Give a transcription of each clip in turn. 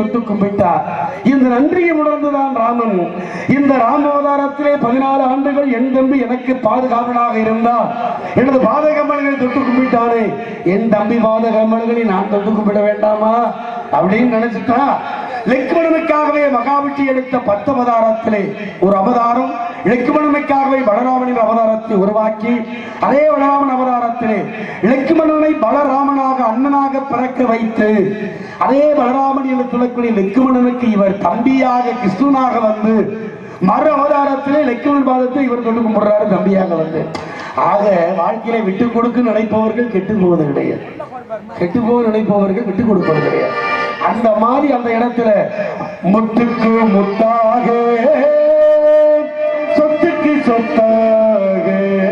தொட்டு கும்பிட்டார் இந்த நன்றியை உணர்ந்துதான் ராமன் இந்த ராமாவதாரத்திலே பதினாலு ஆண்டுகள் என் தம்பி எனக்கு பாதுகாவலாக இருந்தார் எனது பாதகமல்களை தொட்டு கும்பிட்டானே என் தம்பி பாதகமல்களை நான் தொட்டு கும்பிட வேண்டாமா அப்படின்னு நினைச்சிட்டா லெக்குமணனுக்காகவே மகாவிட்டி எடுத்த பத்து அவதாரத்திலே ஒரு அவதாரம் இலக்குமணனுக்காகவே பலராமனின் அவதாரத்தை உருவாக்கி அதே பலராமன் அவதாரத்திலே இலக்குமணனை பலராமனாக அண்ணனாக பிறக்க வைத்து அதே பலராமன் என்று சொல்லக்கூடிய லெக்குமணனுக்கு இவர் தம்பியாக கிருஷ்ணனாக வந்து மறு அவதாரத்திலே லெக்குமன் பாதத்தை இவர் தொட்டு கும்பிடுறாரு தம்பியாக வந்து ஆக வாழ்க்கையில விட்டு கொடுக்க நினைப்பவர்கள் கெட்டு போவது கிடையாது கெட்டு போக நினைப்பவர்கள் விட்டு கொடுப்பது கிடையாது அந்த மாதிரி அந்த இடத்துல முத்துக்கு முத்தாக சொத்துக்கு சொத்தாக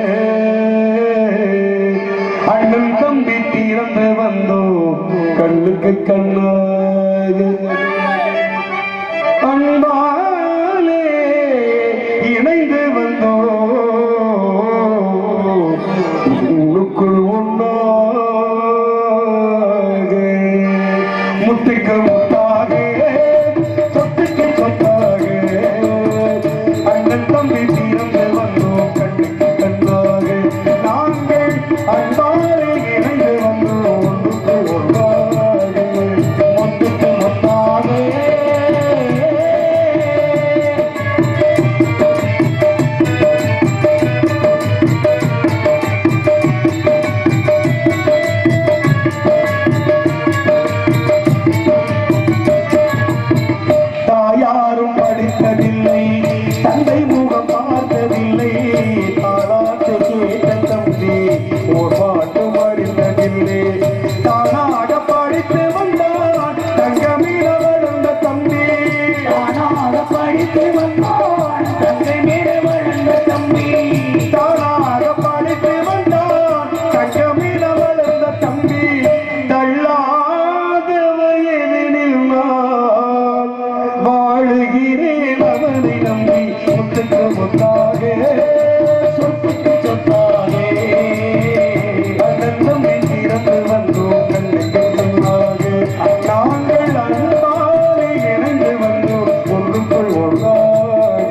அண்ணன் தம்பி தீரந்து வந்தோம் கண்ணுக்கு கண்ணாக அன்பாலே இணைந்து வந்தோம் உள்ளுக்குள் ஒன்றாக முத்துக்கு முத்தாக சொத்துக்கு சொத்தாக அண்ணன் தம்பி தீரந்து வந்தோம் கண்ணுக்கு கண்ணாக நாங்கள் அன்பாலே இணைந்து வந்தோம் ஒன்றுக்கு ஒன்றாக முத்துக்கு முத்தாக தாயாரும் படித்ததில்லை தந்தை முகம் பார்த்ததில்லை தாளாட்டு கேட்ட தம்பி ஓர் பாட்டு அறிந்ததில்லை தானாக படித்து வந்தான் தங்கமிட வளர்ந்த தம்பி தானாக படித்து வந்தான் தங்கமிட வளர்ந்த தம்பி தானாக படித்து வந்தான் தங்கமிட வளர்ந்த தம்பி தள்ளாத வயதினில் நான் வாழுகிறேன் அவனை நம்பி முத்துக்கு முத்தாக சொத்துக்கு சொத்தாக அண்ணன் தம்பி திறந்து வந்தோம் கண்ணுக்கு கண்ணாக நாங்கள் அன்பாலே இணைந்து வந்தோம் ஒன்றுக்குள் ஒன்றாக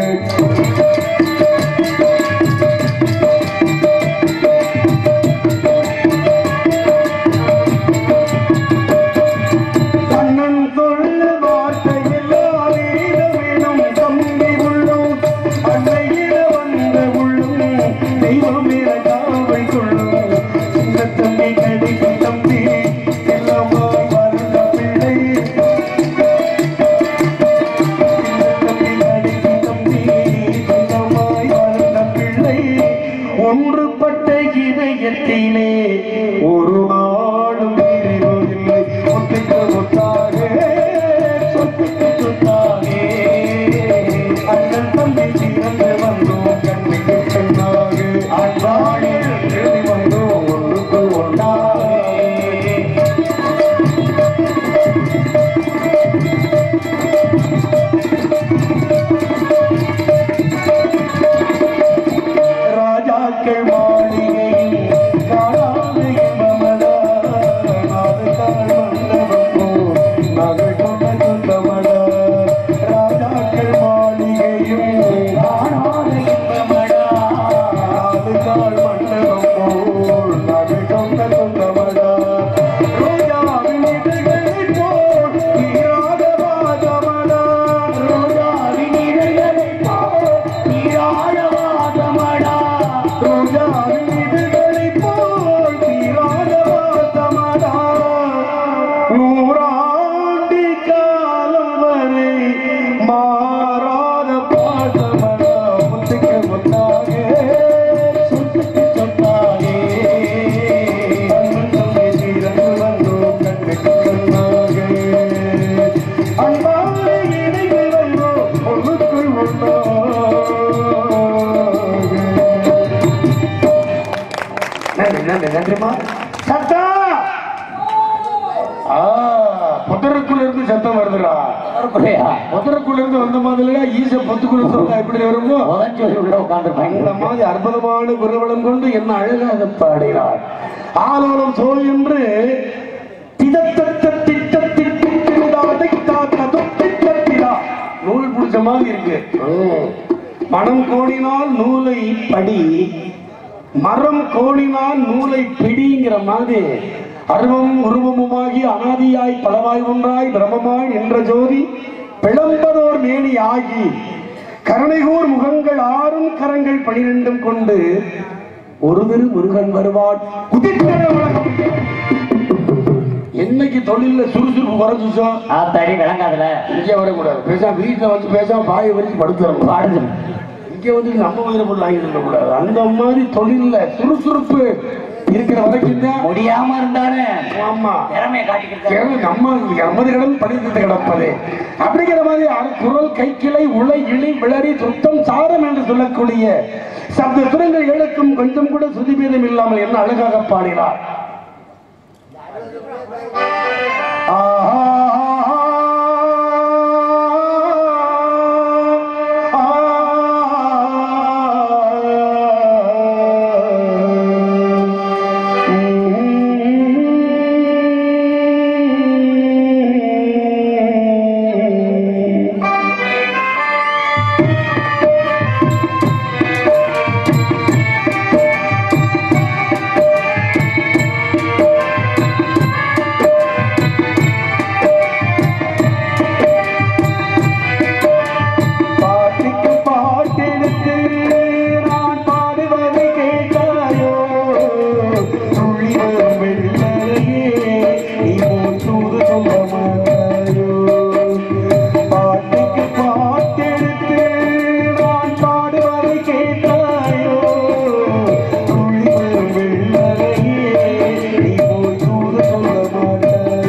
கண்ணன் சொல்ல வார்த்தையெல்லாம் வேதமெனும் தம்பி உள்ளும் அன்னையில வந்த உள்ளும் தெய்வம் என காவல் கொள்ளும் சின்ன தம்பி கடைசி தம்பி எல்லாமாய் வளர்ந்த பிள்ளை சின்ன தம்பி கடைசி தம்பி எல்லாமாய் வளர்ந்த பிள்ளை ஒன்றுபட்ட இதயத்திலே ஒரு நாளும் பிரிவதில்லை ஒத்துக்கு ஒத்தாக சொத்துக்கு சொத்தாக அண்ணன் தம்பி சிறந்து வந்தோம் கண்ணுக்கு கண்ணாக அன்பாடில் எழுதி வந்தோம் ஒன்றுக்கு ஒன்றாக ராஜாக்கள் மாளிகையில் காணாத இன்பமடா நாடு கால் வந்தவன் போல் நகை கொண்ட சொந்தமடா ராஜாக்கள் மாளிகையில் காணாத இன்பமடா நாடு கால் மண்டபம் போல் நகை கொண்ட சொந்தமடா ரோஜாவின் இதழ்களைப் போல் தீராத வாதமடா ரோஜாவின் இதழ்களைப் போல் தீராத வாதமடா ரோஜாவின் இதழ்களைப் போல் தீராத வாதமடா நூறாண்டு காலம் வரை மாறாத பாசமடா முத்துக்கு முத்தாக சொத்துக்கு சொத்தாக அண்ணன் தம்பி தீரந்து வந்தோம் கண்ணுக்கு கண்ணாக அன்பாலே இணைந்து வந்தோம் ஒன்றுக்குள் ஒன்றாக நன்றி நன்றி நன்றிமா சத்தம் ஆ, புதருக்குள்ள இருந்து சத்தம் வருதுடா புதருக்குள்ள இருந்து வந்த மாதிரில ஈச பொத்துக்குள்ள சொன்னா எப்படி வருமோ அந்த மாதிரி அற்புதமான குருவளம் கொண்டு என்ன அழகாக பாடினார் ஆலோலம் சோ என்று திதத்தத்த திட்டத்திட்டால் ததைத்தாத்த தொட்டி தட்டிடா நூல் பிடிச்ச மாதிரி இருக்கு ம். மனம் கோடினால் நூலை படி மரம் கோடினால் நூலை பிடிங்கிற மாதிரி அருவம் உருவமுமாகி அனாதியாய் பலவாய் ஒன்றாய் பிரமமாய் நின்ற ஜோதி பிளம்பதோர் மேனி ஆகி கருணைகூர் முகங்கள் ஆறும் கரங்கள் பனிரெண்டும் கொண்டு ஒரு திரு முருகன் வருவான் குதித்தன உலகம் என்னைக்கு தொழில்ல சுறுசுறுப்பு குறைஞ்சுச்சோ ஆத்தாடி விளங்காதுல இங்கே வரக்கூடாது பேசாம வீட்டுல வந்து பேசாம பாயை வரைக்கும் படுத்துறோம் பாடுது இங்க வந்து நம்ம உயிரை பொருள் வாங்கிட்டு இருக்க கூடாது அந்த மாதிரி தொழில்ல சுறுசுறுப்பு இருக்கிற வரைக்கும் தான் முடியாம இருந்தாலும் ஆமா திறமையை காட்டிக்கிட்டு கிழமை நம்ம நமது கடல் படித்து கிடப்பது அப்படிங்கிற மாதிரி அரு- குரல் கைக்கிளை உலை இழி விளரி சுத்தம் சாரம் என்று சொல்லக்கூடிய சப்த சுரங்கள் ஏழுக்கும் கொஞ்சம் கூட சுதிபேதம் இல்லாமல் என்ன அழகாக பாடினார் பாட்டுக்கு பாட்டெடுத்து நான் பாடுவதை கேட்டாயோ துள்ளி வரும் வெள்ளலையே நீ போல் தூது சொல்ல மாட்டாயோ பாட்டுக்கு பாட்டெடுத்து நான் பாடுவதை கேட்டாயோ துள்ளி வரும் வெள்ளலையே நீ போல் தூது சொல்ல மாட்டாயோ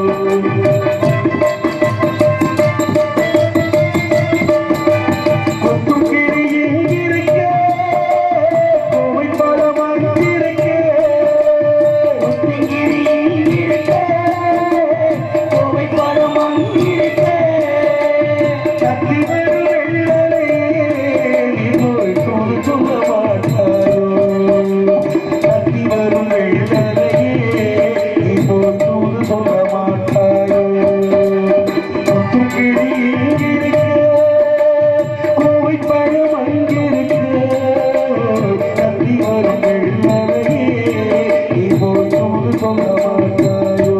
கொத்துக்கிளி எங்கிருக்க? கோவை பழம் அங்கிருக்க. கொத்துக்கிளி எங்கிருக்க? கோவை பழம் அங்கிருக்க. கத்தி வரும் வெள்ளலையே, நீ போய் தூது சொல்ல மாட்டாயோ. கத்தி வரும் வெள்ளலையே, நீ போய் தூது சொல்ல மாட்டாயோ. கொத்துக்கிளி எங்கிருக்க? கோவை பழம் அங்கிருக்கு கத்தி வரும் வெள்ளலையே நீ போய் தூது சொல்ல மாட்டாயோ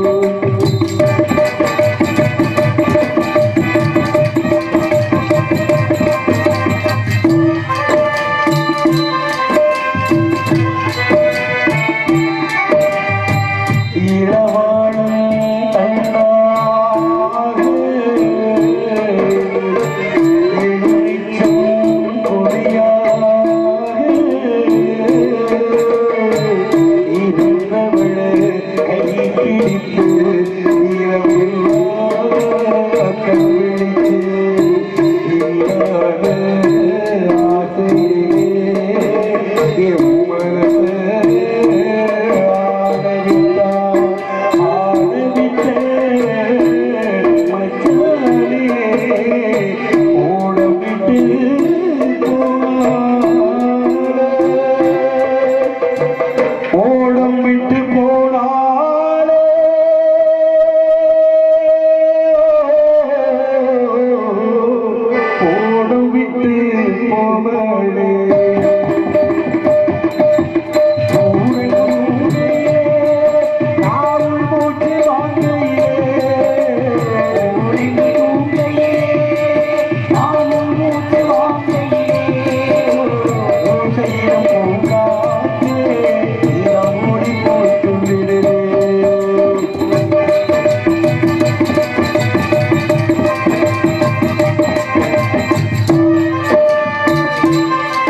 இளவாழும் தன்னாக எழுமிச்சம் கொடியாக இருந்தவள் கை பிடித்து இரவில் கவிழித்து ஈராக ஆசையே எம் மனசே ஆடவிட்டான் ஆடவிட்ட மச்சானே ஓடவிட்டு ஓடம் விட்டு போனாலே ஓடம் விட்டு போனாலே ஆ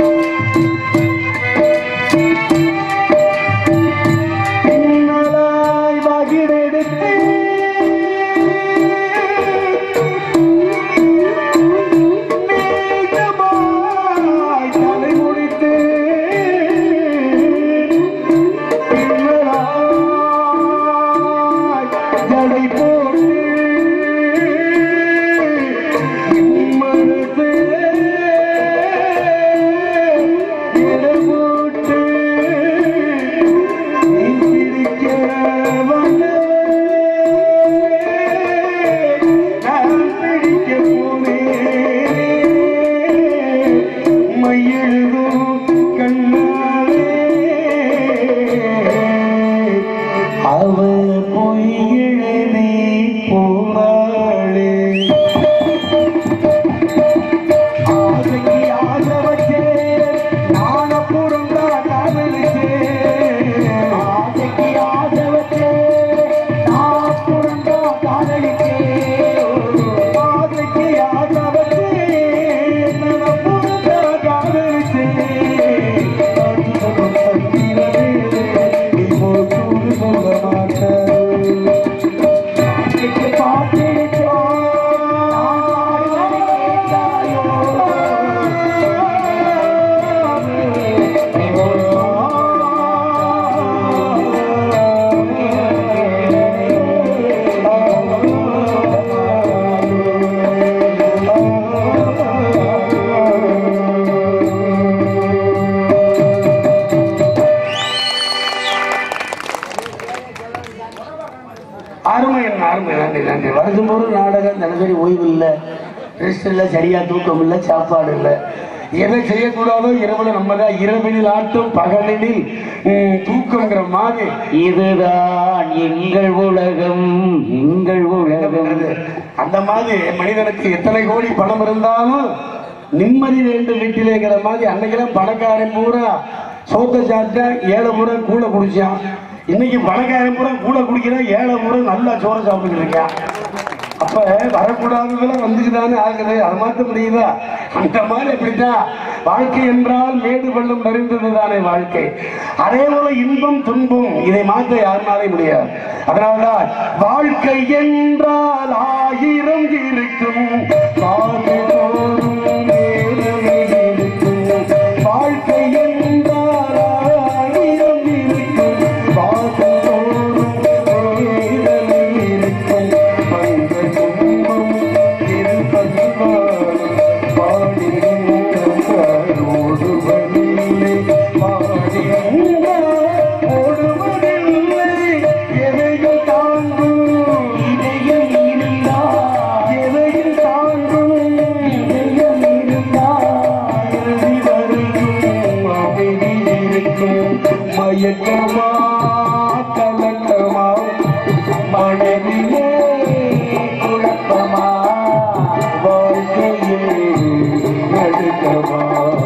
தினசரி ஓய்வு இல்லை ரெஸ்ட் இல்லை சரியா தூக்கம் இல்லை சாப்பாடு இல்லை எதை செய்யக்கூடாதோ இரவுல நம்ம தான் இரவினில் ஆட்டும் பகலினில் ம், தூக்கங்கிற மாதிரி இதுதான் எங்கள் உலகம் எங்கள் என்ன உலகம் பண்றது? அந்த மாதிரி மனிதனுக்கு எத்தனை கோடி பணம் இருந்தாலும் நிம்மதி வேண்டும் வீட்டிலேங்கிற மாதிரி அன்னைக்கெல்லாம் பணக்காரன் பூரா சோத்த சாப்பிட்டா ஏழை பூரா கூட குடிச்சான் இன்னைக்கு பணக்காரன் பூரா கூட குடிக்கிறான் ஏழை பூரா நல்லா சோறு சாப்பிட்டுக்கிட்டு இருக்கான் அப்ப வரக்கூடாததெல்லாம் வந்துக்குதானே ஆகுது அது மாத்த முடியுதா அந்த மாதிரி அப்படித்தான் வாழ்க்கை என்றால் மேடு பள்ளம் நிறைந்தது தானே வாழ்க்கை அதே போல இன்பம் துன்பம் இதை மாற்ற யாருனாலே முடியாது அதனால்தான் வாழ்க்கை என்றால் ஆயிரம் இருக்கும் காதுதோறும் வேதனை இருக்கும் வாழ்க்கை என்றால் ஆயிரம் இருக்கும் காதுதோறும் வேதனை இருக்கும் வந்த துன்பம் இருப்பதிவால் பாடுகின்ற ஓடுவதில்லை பாடுகின்ற ஓடுவதில்லை எதையும் தாங்கும் இதயம் இருந்தால் எதையும் தாங்கும் இதயம் இருந்தால் இறுதி வரைக்கும் அமைதி இருக்கும் மயக்கமா கலக்கமா மனதிலே குழப்பமா வாழ்க்கையே நடுக்கமா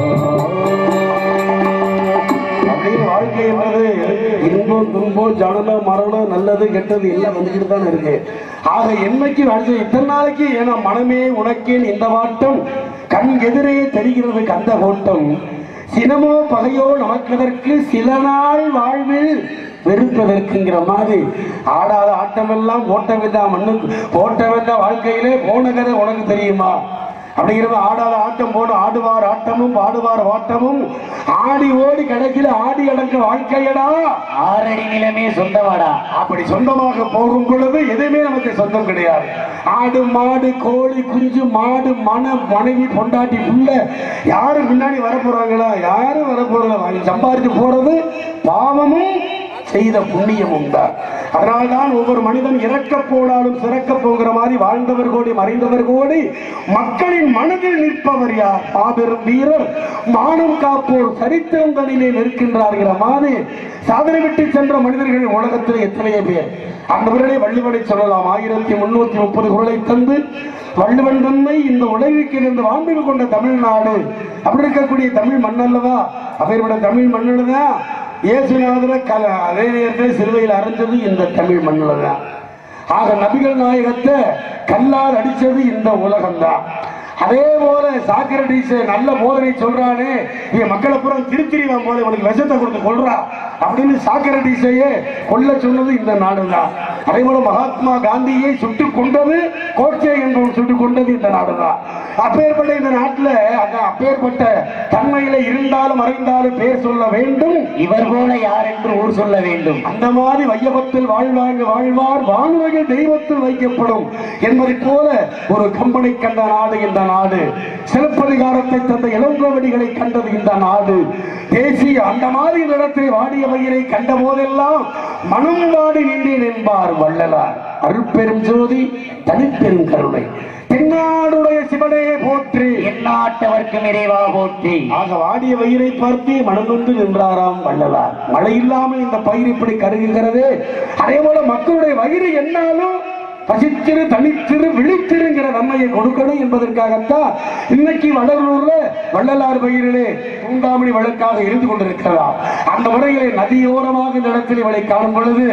அப்படியே வாழ்க்கை என்பது இன்பம் துன்பம் ஜனனம் மரணம் நல்லது கெட்டது எல்லாம் வந்துக்கிட்டு தானே இருக்கு ஆக என்னைக்கு வாழ்க்கை இத்தனை நாளைக்கு ஏன்னா மனமே உனக்கேன் இந்த வாட்டம் கண் எதிரே தெரிகிறது கந்த கோட்டம் சினமோ பகையோ நமக்கதற்கு சில நாள் வாழ்வில் வெறுப்பதற்குங்கிற மாதிரி ஆடாத ஆட்டமெல்லாம் போட்ட விதா மண்ணுக்கு போட்ட வித வாழ்க்கையிலே போன கதை உனக்கு தெரியுமா அப்படிங்கிறது ஆடாத ஆட்டம் போடும் ஆடுவார் ஆட்டமும் பாடுவார் வாட்டமும் ஆடி ஓடி கடைசியில் ஆடி அடக்க வாழ்க்கையடா ஆறடி நிலமே சொந்தமாடா அப்படி சொந்தமாக போகும் பொழுது எதுவுமே நமக்கு சொந்தம் கிடையாது ஆடு மாடு கோழி குஞ்சு மாடு மன மனைவி பொண்டாட்டி புள்ள யாரும் பின்னாடி வர போறாங்களா யாரும் வர போறதில்ல சம்பாதிச்சு போறது பாவமும் செய்த புண்ணியமும் தான் அதனால்தான் ஒவ்வொரு மனிதன் இறக்க போனாலும் சிறக்க போகிற மாதிரி வாழ்ந்தவர் கோடி மறைந்தவர் கோடி மக்களின் மனதில் நிற்பவர் யார் மாபெரும் வீரர் மானம் காப்போர் சரித்திரங்களிலே நிற்கின்றார்கிற மாதிரி சாதனை விட்டு சென்ற மனிதர்கள் உலகத்தில் எத்தனையோ பேர் அந்த குரலை வள்ளுவனை சொல்லலாம் ஆயிரத்தி முன்னூத்தி முப்பது குரலை தந்து வள்ளுவன் தன்மை இந்த உலகிற்கு இருந்து வாழ்ந்து கொண்ட தமிழ்நாடு அப்படி இருக்கக்கூடிய தமிழ் மண்ணல்லவா அப்பேற்பட்ட தமிழ் மண்ணுதான் இயேசுநாதர கல அதே நேரத்தில் சிலுவையில் அரைஞ்சது இந்த தமிழ் மண்ணில் தான் ஆக நபிகள் நாயகத்தை கல்லால் அடிச்சது இந்த உலகம்தான் அதே போல சாக்ரட்டிஸ் நல்ல போதனை சொல்றானே இவன் மக்களை பூரா திருத்திரிவான் போல இவனுக்கு விஷத்தை கொடுத்து கொள்றா அப்படின்னு சாக்ரட்டிஸையே கொல்ல சொன்னது இந்த நாடுதான் அதே போல மகாத்மா காந்தியை சுட்டு கொண்டது கோட்சே என்பவன் சுட்டு கொண்டது இந்த நாடுதான் அப்பேற்பட்ட இந்த நாட்டுல அந்த அப்பேற்பட்ட தன்மையில இருந்தாலும் மறைந்தாலும் பேர் சொல்ல வேண்டும் இவர் போல யார் என்று ஊர் சொல்ல வேண்டும் அந்த மாதிரி வையகத்தில் வாழ்வாங்க வாழ்வார் வானுலகில் தெய்வத்தில் வைக்கப்படும் என்பதை போல ஒரு கம்பனை கண்ட நாடு இந்த நாடு சிலப்பதிகாரத்தை தந்த இளங்கோவடிகளை கண்டது இந்த நாடு தேசிய அந்த மாதிரி இடத்தை வாடிய வயிறை கண்ட போதெல்லாம் மனம் வாடி நின்றேன் என்பார் வள்ளலார் அருட்பெரும் ஜோதி தனிப்பெரும் கருணை தென்னாடுடைய சிவனே போற்றி எந்நாட்டவர்க்கும் இறைவா போற்றி ஆக வாடிய வயிறை பார்த்து மனநொந்து நின்றாராம் வள்ளலார் மழை இல்லாமல் இந்த பயிர் இப்படி கருகுகிறது அதே போல மக்களுடைய வயிறு என்னாலும் பசித்திரு தனித்திரு விழித்திருங்கிற நன்மையை கொடுக்கணும் என்பதற்காகத்தான் இன்னைக்கு வடலூர்ல வள்ளலார் பயிரிலே தூண்டாமணி வழக்காக இருந்து கொண்டிருக்கிறதா அந்த முறையிலே நதியோரமாக இந்த இடத்தில் இவளை காணும் பொழுது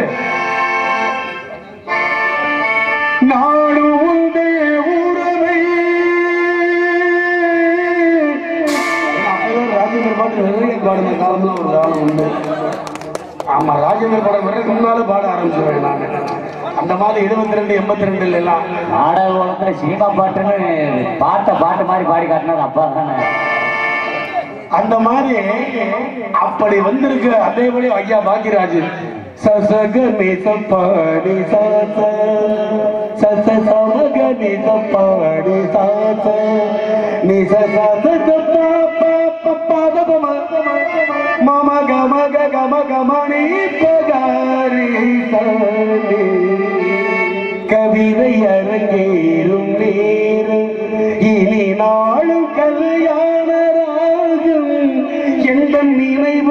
நாடு உண்டே உறவை ராஜேந்திர பாட்டு நிறைய பாடுன காலம்லாம் ஒரு காலம் உண்டு ஆமா ராஜேந்திர பாடம் வர்றதுக்கு முன்னால பாட ஆரம்பிச்சிருவேன் நான் அந்த மாதிரி எழுபத்தி ரெண்டு எண்பத்தி ரெண்டுல எல்லாம் நாடக உலகத்துல சினிமா பாட்டுன்னு பாட்ட பாட்டு மாதிரி பாடி காட்டினது அப்பா தானே அந்த மாதிரி அப்படி வந்திருக்கு அதே போல ஐயா பாக்கியராஜ் சசகனி சப்பாடி சாச சச சமகனி சப்பாடி சாச நி சச மம கம கம கமணி பகாரி சனி கவிதை அரங்கேறும் நேரம் என் நினைவு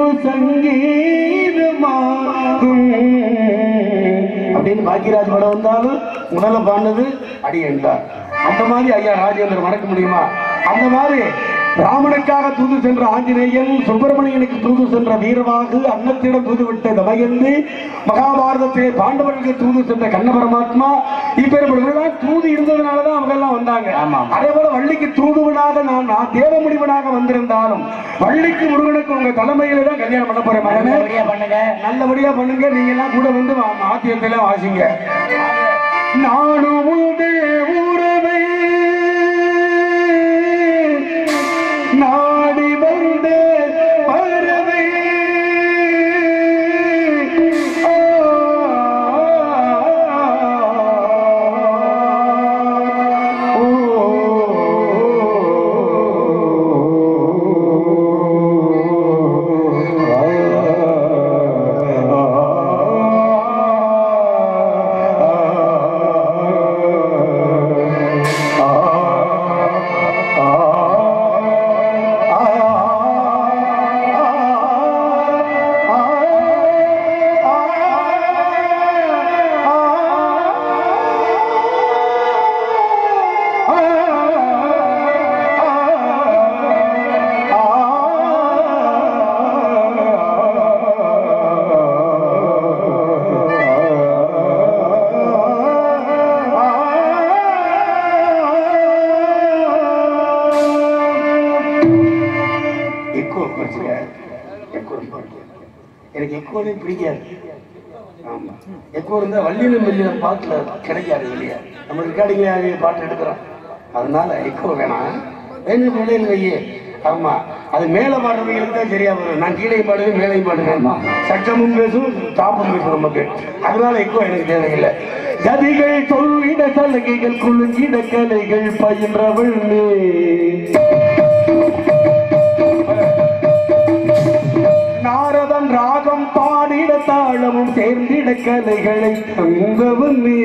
சங்கீதமாகும் அப்படின்னு பாக்கியராஜ் படம் வந்தாலும் முதல்ல பாடினது அடி என்றார் அந்த மாதிரி ஐயா ராஜேந்திரன் மறக்க முடியுமா அந்த மாதிரி ராமனுக்காக தூது சென்ற ஆஞ்சநேயன் சுப்பிரமணியனுக்கு தூது சென்ற வீரவாகு அன்னத்திடம் தூது விட்ட தமயந்தி மகாபாரதத்திலே பாண்டவர்களுக்கு தூது சென்ற கண்ண பரமாத்மா இப்பேற்பட்டவர்கள் தூது இருந்ததுனாலதான் அவங்க எல்லாம் வந்தாங்க ஆமாம். அதே போல வள்ளிக்கு தூதுவனாக நான் நான் தேவமுடிவனாக வந்திருந்தாலும் வள்ளிக்கு முருகனுக்கு உங்க தலைமையில தான் கல்யாணம் பண்ண போறேன் மகனே நல்லபடியா பண்ணுங்க நல்லபடியா பண்ணுங்க நீங்க எல்லாம் கூட வந்து வா- ஆத்தியத்துல வாசிங்க நானும் உண்டு உறவை நாடி வந்த பறவை ஆ, எக்கோ குறைச்சிக்க எக்கோ குறைக்க. எனக்கு எக்கோவே பிடிக்காது ஆமா எக்கோ இருந்தா வள்ளியிலும் வெளியில பாட்டுல கிடைக்காது வெளியே நம்ம ரெக்கார்டிங்ல பாட்டு எடுக்கிறோம் அதனால எக்கோ வேணாம் வேணும் வெளியில் வையே ஆமா அது மேல பாடுறவங்களுக்கு தான் சரியா வரும் நான் கீழே பாடுவேன் மேலையும் பாடுவேன் சட்டமும் பேசும் தாப்பும் பேசும் நமக்கு அதனால எக்கோ எனக்கு தேவையில்லை கதிகள் சொல்லிட சலுகைகள் குலுங்கிட கலைகள் பயின்றவள் நீ நாரதன் ராகம் பாடிட தாளமும் சேர்ந்திட கலைகளை தந்தவன் நீ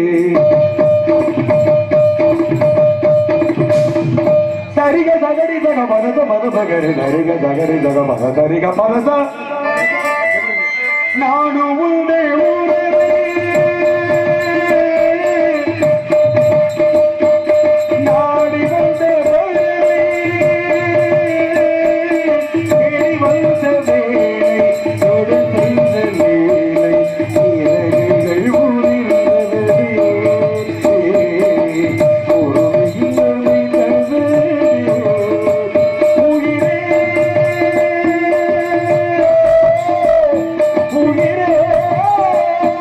சரிக சகரி சக மனத மத மகரி சரிக சகரி சக மத சரிக மனச நானும் உண்டே உறவே நாடி வந்த வழியே, தேடி வந்த வேலை, தொடு செய்த வேலை, இறகுகள் உதிர்ந்தது. உருகிய விழுந்தது. உயிரே, உயிரே,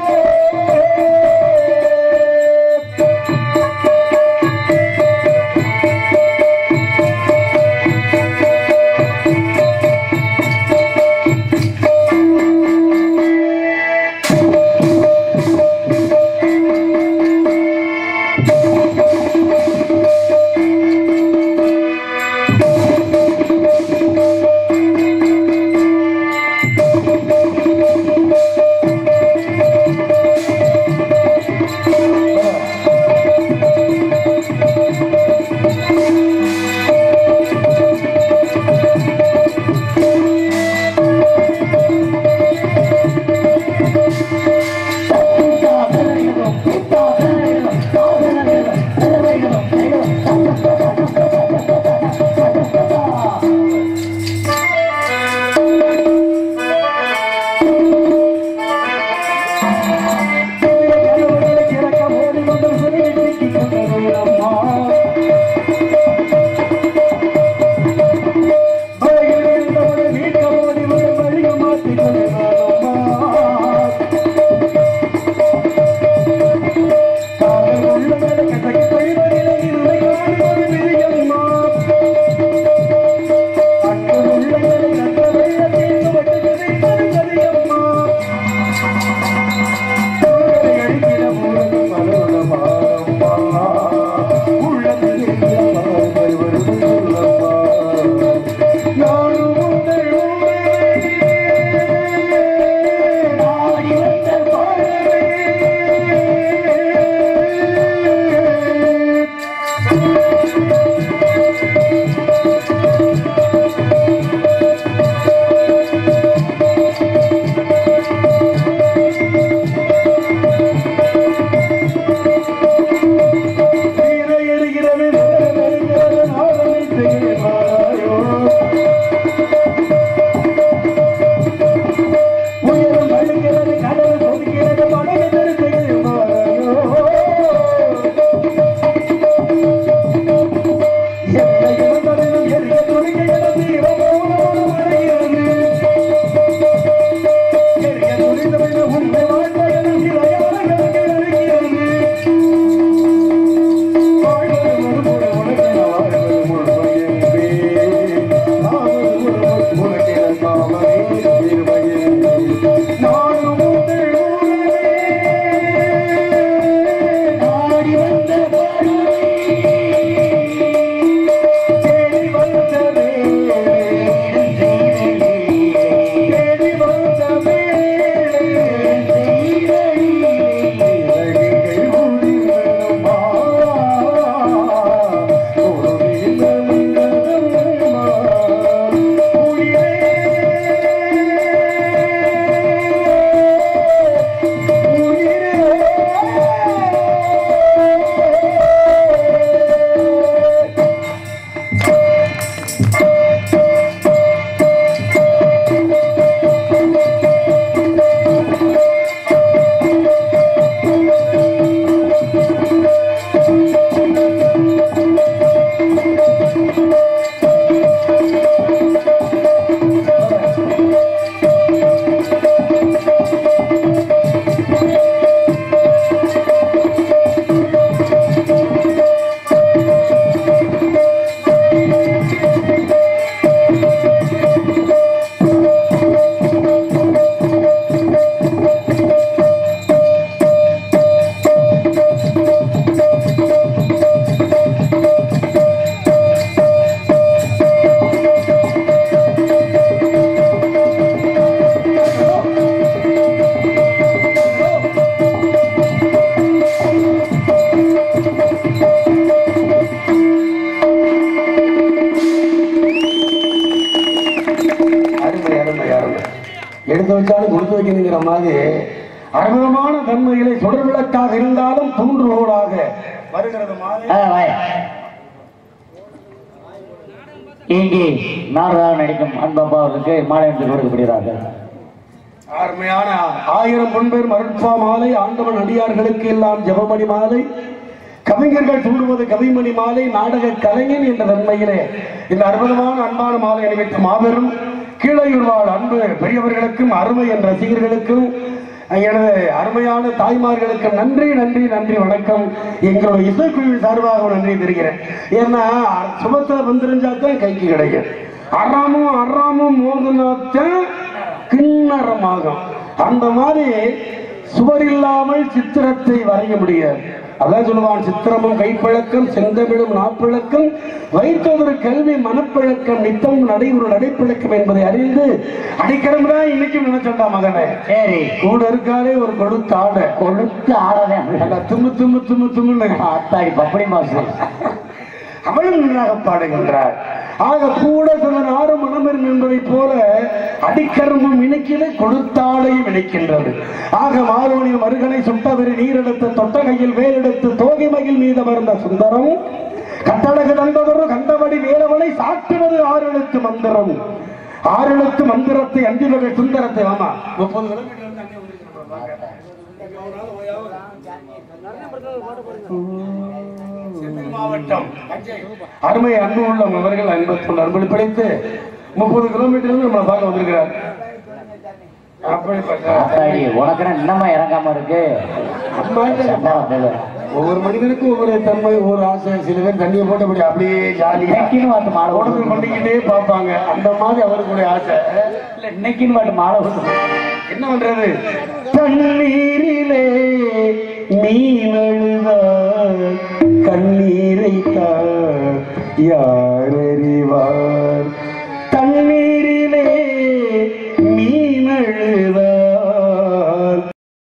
எடுத்து வச்சாலும் கொடுத்து வைக்கணுங்கிற மாதிரி அற்புதமான தன்மைகளை சுடர் விளக்காக இருந்தாலும் தூண்டுகோலாக வருகிறது மாதிரி ஆ, வாய். இங்கே நாடகம் நடிக்கும் அன்பப்பா அவர்களுக்கு மாலை என்று கொடுக்கப்படுகிறார்கள் அருமையான ஆயிரம் பொன்பேர் மருட்பா மாலை ஆண்டவன் அடியார்களுக்கு எல்லாம் ஜெபமணி மாலை கவிஞர்கள் தூண்டுவது கவிமணி மாலை நாடக கலைஞன் என்ற தன்மையிலே இந்த அற்புதமான அன்பான மாலை அணிவித்த மாபெரும் கீழையூர் வாழ் அன்பு பெரியவர்களுக்கும் அருமை என்ற ரசிகர்களுக்கும் எனது அருமையான தாய்மார்களுக்கும் நன்றி நன்றி நன்றி வணக்கம் எங்களுடைய இசைக்குழுவின் சார்பாக நன்றி தெரிகிறேன் ஏன்னா சுபத்தில் வந்திருந்தாத்தான் கைக்கு கிடைக்கும் அறாமும் அறாமும் மோதினாத்தான் கிண்ணறமாகும் அந்த மாதிரி சுவர் இல்லாமல் சித்திரத்தை வரைய முடியாது அதான் சொல்லுவான் சித்திரமும் கைப்பழக்கம் செந்தமிழும் நாப்பழக்கம் வைத்ததொரு கல்வி மனப்பழக்கம் நித்தம் நடைபெற நடைப்பழக்கம் என்பதை அறிந்து அடிக்கடம் தான் இன்னைக்கும் நினைச்சண்டா மகனே சரி கூட இருக்காரே ஒரு கொடுத்த ஆடை கொழுத்து ஆடவே நல்லா தும்மு தும்மு தும்மு தும்முன்னு அத்தாடி பப்படி மாசு அவளும் நன்றாக பாடுகின்றார் ஆக கூட தன் ஆறு மனமரும் என்பதைப் போல அடிக்கரும்பும் இணைக்கிறது கொடுத்தாலையும் இணைக்கின்றது ஆக மாரோனி மருகனை சுட்டவரி நீரெடுத்து தொட்டகையில் வேலெடுத்து தோகை மகிழ் மீது அமர்ந்த சுந்தரம் கட்டழகு தந்ததொரு கண்டபடி வேலவனை சாட்டுவது ஆறெழுத்து மந்திரம் ஆறெழுத்து மந்திரத்தை அஞ்சுவகை சுந்தரத்தை ஆமா முப்பது கிலோமீட்டர் இருந்து அங்கே வந்திருக்கிறோம் பாருங்க. செந்தில் மாவட்டம் அருமை அன்பு உள்ள அவர்கள் அன்பத்துள்ள அன்பு பிடித்து முப்பது கிலோமீட்டர் நம்மளை பார்க்க வந்திருக்கிறார் அப்படிப்பட்ட அத்தாடி உனக்குன்னா இன்னமா இறங்காம இருக்கு அம்மாட்ட சண்டாள பேரு. ஒவ்வொரு மனிதனுக்கும் ஒவ்வொரு தன்மை ஒவ்வொரு ஆசை சில பேர் தண்ணியை போட்டு அப்படி அப்படியே ஜாலியா இன்னைக்குன்னு பார்த்து மாலை உடம்பு ஓடுது பண்ணிக்கிட்டே பார்ப்பாங்க அந்த மாதிரி அவருக்குடைய ஆசை இல்ல இன்னைக்குன்னு பார்த்து மாலை ஓடுது என்ன பண்றது தண்ணீரிலே மீன் அழுதார் கண்ணீரை யார் அறிவார்